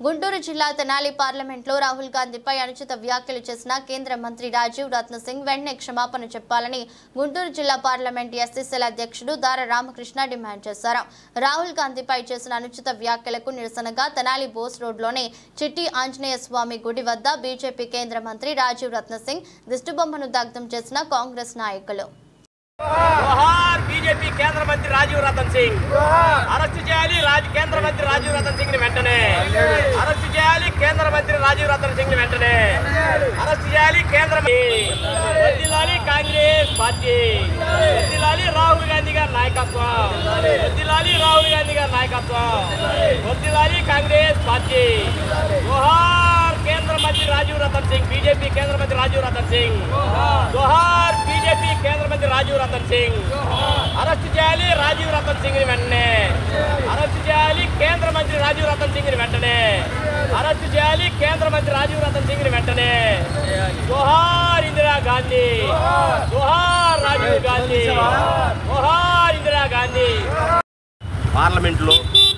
గుంటూరు జిల్లా తెనాలి పార్లమెంట్లో రాహుల్ గాంధీపై అనుచిత వ్యాఖ్యలు చేసిన కేంద్ర మంత్రి రాజీవ్ రత్న సింగ్ వెంటనే క్షమాపణ చెప్పాలని గుంటూరు జిల్లా పార్లమెంట్ ఎస్సీసీల అధ్యక్షుడు దార రామకృష్ణ డిమాండ్ చేశారు రాహుల్ గాంధీపై చేసిన అనుచిత వ్యాఖ్యలకు నిరసనగా తెనాలి బోస్ రోడ్లోని చిట్టి ఆంజనేయ స్వామి గుడి వద్ద బీజేపీ కేంద్ర మంత్రి రాజీవ్ రత్న సింగ్ దిష్టిబొమ్మను దగ్ధం చేసిన కాంగ్రెస్ నాయకులు జోహార్ బీజేపీ కేంద్ర మంత్రి రాజీవ్ రతన్ సింగ్ అరెస్ట్ చేయాలి రాజ్ కేంద్ర మంత్రి రాజీవ్ రతన్ సింగ్ ని వెంటనే అరెస్ట్ చేయాలి కేంద్ర మంత్రి రాజీవ్ రతన్ సింగ్ ని వెంటనే అరెస్ట్ చేయాలి కేంద్ర వదిలాలి కాంగ్రెస్ పార్టీ వదిలాలి రాహుల్ గాంధీ గారి నాయకత్వం వదిలాలి రాహుల్ గాంధీ గారి నాయకత్వం వదిలాలి కాంగ్రెస్ పార్టీ జోహార్ కేంద్ర మంత్రి రాజీవ్ రతన్ సింగ్ బీజేపీ కేంద్ర మంత్రి రాజీవ్ రతన్ సింగ్ జోహార్ బీజేపీ కేంద్ర మంత్రి రాజీవ్ రతన్ సింగ్ అరెస్ట్ చేయాలి రాజీవ్ రతన్ సింగ్ ని వెంటనే అరెస్ట్ చేయాలి కేంద్ర మంత్రి రాజీవ్ రతన్ సింగ్ ని వెంటనే అరెస్ట్ చేయాలి కేంద్ర మంత్రి రాజీవ్ రతన్ సింగ్ ని వెంటనే జోహార్ ఇందిరా గాంధీ జోహార్ రాజీవ్ గాంధీ జోహార్ ఇందిరా గాంధీ పార్లమెంట్లో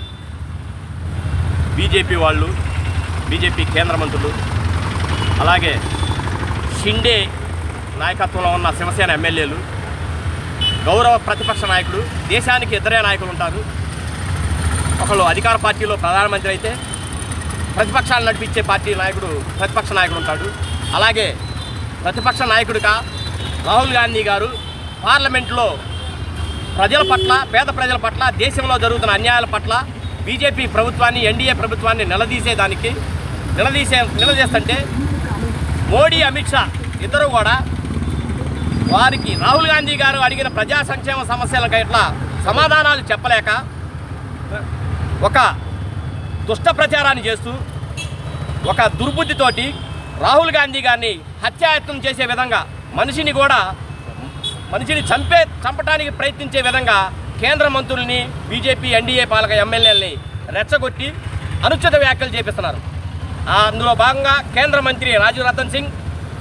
బీజేపీ వాళ్ళు బీజేపీ కేంద్ర మంత్రులు అలాగే షిండే నాయకత్వంలో ఉన్న శివసేన ఎమ్మెల్యేలు గౌరవ ప్రతిపక్ష నాయకుడు దేశానికి ఇద్దరే నాయకులు ఉంటారు ఒకళ్ళు అధికార పార్టీలో ప్రధానమంత్రి అయితే ప్రతిపక్షాలు నడిపించే పార్టీ నాయకుడు ప్రతిపక్ష నాయకుడు ఉంటాడు అలాగే ప్రతిపక్ష నాయకుడిగా రాహుల్ గాంధీ గారు పార్లమెంట్లో ప్రజల పట్ల పేద ప్రజల పట్ల దేశంలో జరుగుతున్న అన్యాయాల పట్ల బీజేపీ ప్రభుత్వాన్ని ఎన్డీఏ ప్రభుత్వాన్ని నిలదీసేదానికి నిలదీసే నిలదీస్తుంటే మోడీ అమిత్ షా ఇద్దరు కూడా వారికి రాహుల్ గాంధీ గారు అడిగిన ప్రజా సంక్షేమ సమస్యలకు ఇట్లా సమాధానాలు చెప్పలేక ఒక దుష్ట ప్రచారాన్ని చేస్తూ ఒక దుర్బుద్ధితోటి రాహుల్ గాంధీ గారిని హత్యాయత్నం చేసే విధంగా మనిషిని కూడా మనిషిని చంపే చంపడానికి ప్రయత్నించే విధంగా కేంద్ర మంత్రుల్ని బీజేపీ ఎన్డీఏ పాలక ఎమ్మెల్యేలని రెచ్చగొట్టి అనుచిత వ్యాఖ్యలు చేపిస్తున్నారు ఆ అందులో భాగంగా కేంద్ర మంత్రి రాజీవ్ రతన్ సింగ్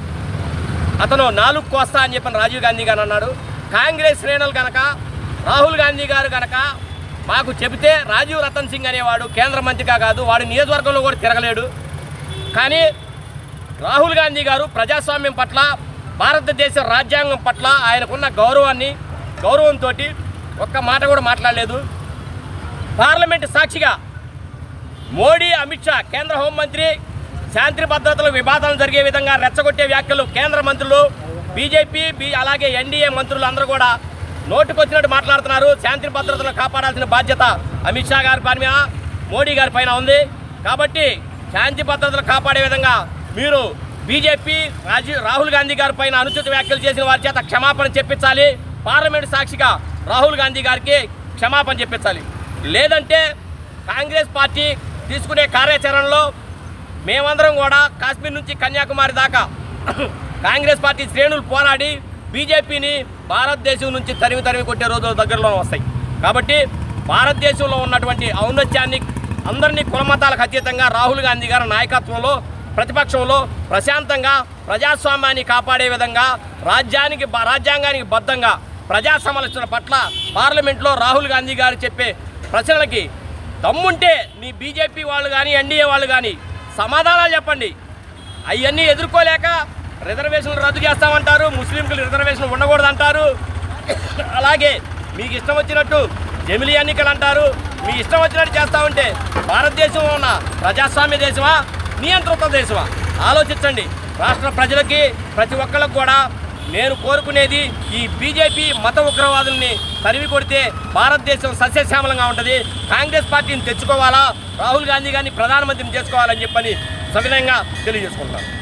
అతను నాలుగు కోస్తా అని చెప్పిన రాజీవ్ గాంధీ గారు అన్నాడు కాంగ్రెస్ శ్రేణులు కనుక రాహుల్ గాంధీ గారు కనుక మాకు చెబితే రాజీవ్ రతన్ సింగ్ అనేవాడు కేంద్ర మంత్రిగా కాదు వాడు నియోజకవర్గంలో కూడా తిరగలేడు కానీ రాహుల్ గాంధీ గారు ప్రజాస్వామ్యం పట్ల భారతదేశ రాజ్యాంగం పట్ల ఆయనకున్న గౌరవాన్ని గౌరవంతో ఒక్క మాట కూడా మాట్లాడలేదు పార్లమెంట్ సాక్షిగా మోడీ అమిత్ షా కేంద్ర హోంమంత్రి శాంతి భద్రతలు వివాదాలు జరిగే విధంగా రెచ్చగొట్టే వ్యాఖ్యలు కేంద్ర మంత్రులు బీజేపీ బీ అలాగే ఎన్డీఏ మంత్రులు అందరూ కూడా నోటుకొచ్చినట్టు మాట్లాడుతున్నారు శాంతి భద్రతలు కాపాడాల్సిన బాధ్యత అమిత్ షా గారి పైన మోడీ గారి పైన ఉంది కాబట్టి శాంతి భద్రతలు కాపాడే విధంగా మీరు బీజేపీ రాజీవ్ రాహుల్ గాంధీ గారి పైన అనుచిత వ్యాఖ్యలు చేసిన వారి చేత క్షమాపణ చెప్పించాలి పార్లమెంట్ సాక్షిగా రాహుల్ గాంధీ గారికి క్షమాపణ చెప్పించాలి లేదంటే కాంగ్రెస్ పార్టీ తీసుకునే కార్యాచరణలో మేమందరం కూడా కాశ్మీర్ నుంచి కన్యాకుమారి దాకా కాంగ్రెస్ పార్టీ శ్రేణులు పోరాడి బీజేపీని భారతదేశం నుంచి తరిమి తరిమి కొట్టే రోజులు దగ్గరలో వస్తాయి కాబట్టి భారతదేశంలో ఉన్నటువంటి ఔన్నత్యాన్ని అందరినీ కులమతాలకు అతీతంగా రాహుల్ గాంధీ గారి నాయకత్వంలో ప్రతిపక్షంలో ప్రశాంతంగా ప్రజాస్వామ్యాన్ని కాపాడే విధంగా రాజ్యానికి బ- రాజ్యాంగానికి బద్ధంగా ప్రజా సమస్యల పట్ల పార్లమెంట్లో రాహుల్ గాంధీ గారు చెప్పే ప్రశ్నలకి దమ్ముంటే మీ బీజేపీ వాళ్ళు కానీ ఎన్డీఏ వాళ్ళు కానీ సమాధానాలు చెప్పండి అవన్నీ ఎదుర్కోలేక రిజర్వేషన్లు రద్దు చేస్తామంటారు ముస్లింలకు రిజర్వేషన్ ఉండకూడదు అంటారు అలాగే మీకు ఇష్టం వచ్చినట్టు జమిలీ ఎన్నికలు అంటారు మీ ఇష్టం వచ్చినట్టు చేస్తా ఉంటే భారతదేశంలో ఉన్న ప్రజాస్వామ్య దేశమా నియంత్రిత దేశమా ఆలోచించండి రాష్ట్ర ప్రజలకి ప్రతి ఒక్కళ్ళకు కూడా నేను కోరుకునేది ఈ బీజేపీ మత ఉగ్రవాదుల్ని తరిమి కొడితే భారతదేశం సస్యశ్యామలంగా ఉంటుంది కాంగ్రెస్ పార్టీని తెచ్చుకోవాలా రాహుల్ గాంధీ గారిని ప్రధానమంత్రిని చేసుకోవాలని చెప్పని సవినయంగా తెలియజేసుకుంటున్నాను